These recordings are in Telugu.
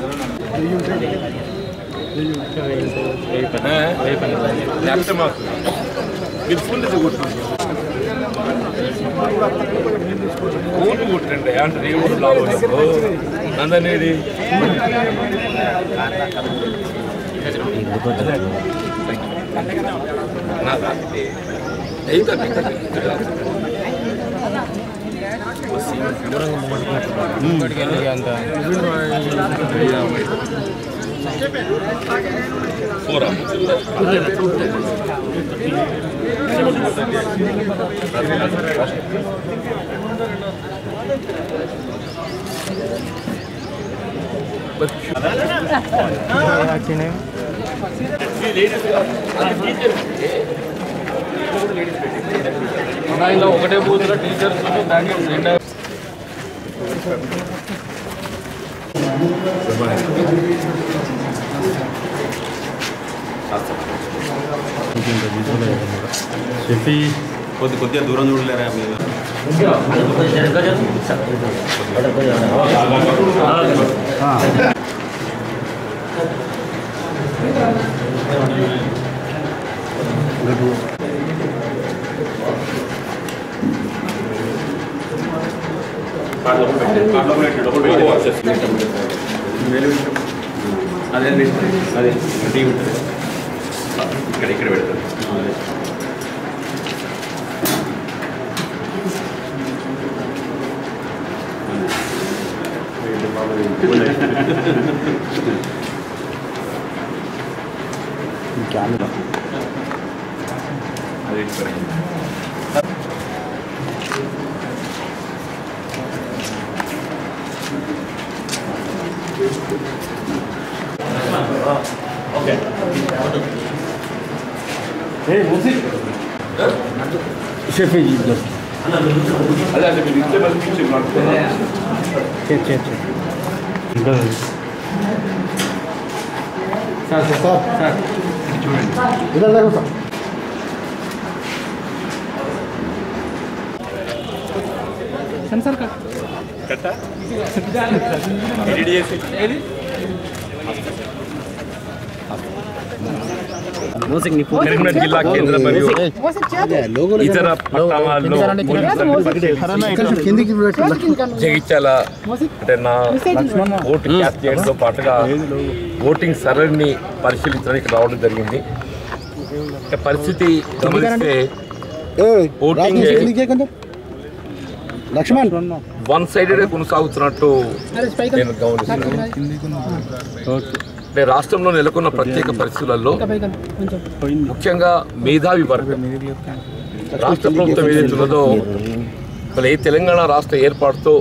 నెక్స్ట్ మాకు మీరు ఫుల్ కొట్టు ఫోన్ కొట్టండి అంటే ఏ ఊరు లాభం నందనేది అయితే ఫోరా ఇలా ఒకటే బూత్లో టీచర్స్ దానికి రెండు షఫీ కొద్ది కొద్దిగా దూరం చూడలేరా మీరు అదే అదే టీ ఉంటుంది ఇక్కడ ఇక్కడ పెడతారు అది ఇక్కడ అదే అంటే మీరు ఇచ్చే మళ్ళీ ఇచ్చే కరీంనగర్ జిల్లా కేంద్ర మరియు ఇతర పట్టణాల్లో జగిత్యాల అంటే నా ఓటు క్యాస్ట్ చేయడంతో పాటుగా ఓటింగ్ సరళిని పరిశీలించడానికి రావడం జరిగింది అంటే పరిస్థితి గమనిస్తే ఓటింగ్ లక్ష్మణ్ వన్ సైడెడ్ కొనసాగుతున్నట్టు నేను గమనిస్తున్నాను అంటే రాష్ట్రంలో నెలకొన్న ప్రత్యేక పరిస్థితులలో ముఖ్యంగా మేధావి వర్గం రాష్ట్ర ప్రభుత్వం ఏదైతే ఉన్నదో మరి ఏ తెలంగాణ రాష్ట్ర ఏర్పాటుతో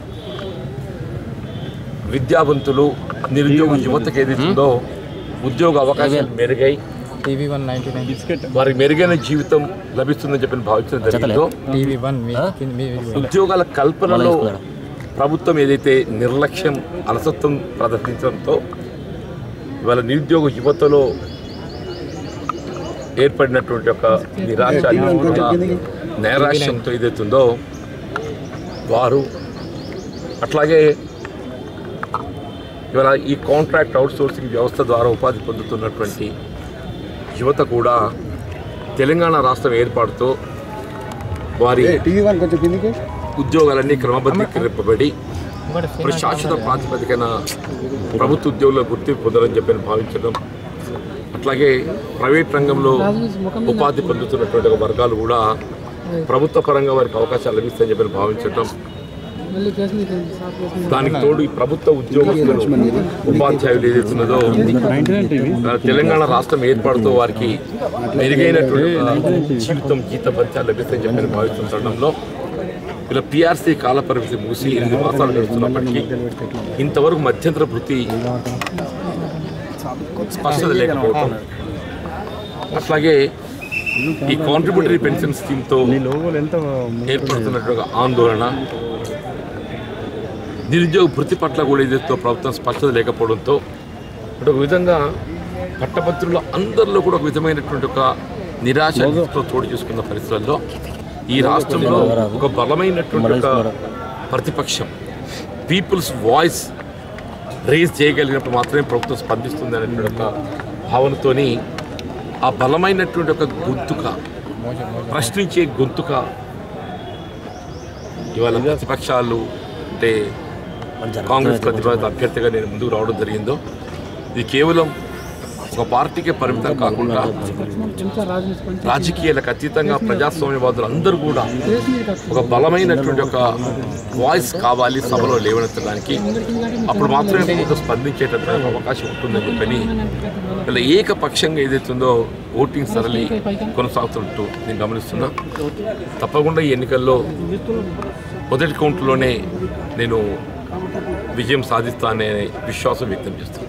విద్యావంతులు నిరుద్యోగ యువతకు ఏదైతే ఉందో ఉద్యోగ అవకాశాలు మెరుగై టీవీ వన్ నైన్టీ నైన్ వారికి మెరుగైన జీవితం లభిస్తుందని చెప్పి భావించడం జరిగిందో టీవీ వన్ మీ మీ ఉద్యోగాల కల్పనలో ప్రభుత్వం ఏదైతే నిర్లక్ష్యం అలసత్వం ప్రదర్శించడంతో ఇవాళ నిరుద్యోగ యువతలో ఏర్పడినటువంటి ఒక నిరాశ నిస్పృహ, నైరాశ్యంతో ఏదైతుందో వారు అట్లాగే ఇవాళ ఈ కాంట్రాక్ట్ అవుట్సోర్సింగ్ వ్యవస్థ ద్వారా ఉపాధి పొందుతున్నటువంటి యువత కూడా తెలంగాణ రాష్ట్రం ఏర్పాటుతో వారి టీవీ వన్ కొంచెం కిందికి ఉద్యోగాలన్నీ క్రమబద్ధీకరింపబడి మరి శాశ్వత ప్రాతిపదికన ప్రభుత్వ ఉద్యోగుల గుర్తింపు పొందాలని చెప్పి భావించడం అట్లాగే ప్రైవేట్ రంగంలో ఉపాధి పొందుతున్నటువంటి ఒక వర్గాలు కూడా ప్రభుత్వ పరంగా వారికి అవకాశాలు లభిస్తాయని చెప్పి భావించడం దానికి తోడు ఈ ప్రభుత్వ ఉద్యోగస్తులు ఉపాధ్యాయులు ఏదైతున్నదో ఆ, తెలంగాణ రాష్ట్రం ఏర్పాటుతో వారికి మెరుగైనటువంటి ఒక జీవితం జీత భత్యాలు లభిస్తాయని చెప్పి భావిస్తుండడంలో ఇలా పిఆర్సీ కాల పరిమితి మూసి ఎనిమిది మాసాలు గడుస్తున్నప్పటికీ ఇంతవరకు మధ్యంతర వృత్తి స్పష్టత లేకపోవడం అట్లాగే ఈ కాంట్రిబ్యూటరీ పెన్షన్ స్కీమ్తో ఏర్పడుతున్నటువంటి ఆందోళన నిరుద్యోగ వృత్తి పట్ల కూడా ఏదైతే ప్రభుత్వం స్పష్టత లేకపోవడంతో అంటే ఒక విధంగా పట్టభద్రుల అందరిలో కూడా ఒక విధమైనటువంటి ఒక నిరాశ నిస్పృహ చోటు చేసుకున్న పరిస్థితుల్లో ఈ రాష్ట్రంలో ఒక బలమైనటువంటి ఒక ప్రతిపక్షం పీపుల్స్ వాయిస్ రేస్ చేయగలిగినప్పుడు మాత్రమే ప్రభుత్వం స్పందిస్తుంది అనేటువంటి ఒక భావనతోని ఆ బలమైనటువంటి ఒక గొంతుక ప్రశ్నించే గొంతుక ఇవాళ ప్రతిపక్షాలు అంటే కాంగ్రెస్ ప్రతిపాదిత అభ్యర్థిగా నేను ముందుకు రావడం జరిగిందో ఇది కేవలం ఒక పార్టీకే పరిమితం కాకుండా రాజకీయాలకు అతీతంగా ప్రజాస్వామ్యవాదులు అందరూ కూడా ఒక బలమైనటువంటి ఒక వాయిస్ కావాలి సభలో లేవనెత్తడానికి అప్పుడు మాత్రమే ప్రభుత్వం స్పందించేటటువంటి అవకాశం ఉంటుందని చెప్పని ఇలా ఏకపక్షంగా ఏదైతుందో ఓటింగ్ సరళి కొనసాగుతుంటూ నేను గమనిస్తున్నా తప్పకుండా ఈ ఎన్నికల్లో మొదటి కౌంట్లోనే నేను విజయం సాధిస్తాననే విశ్వాసం వ్యక్తం చేస్తున్నాను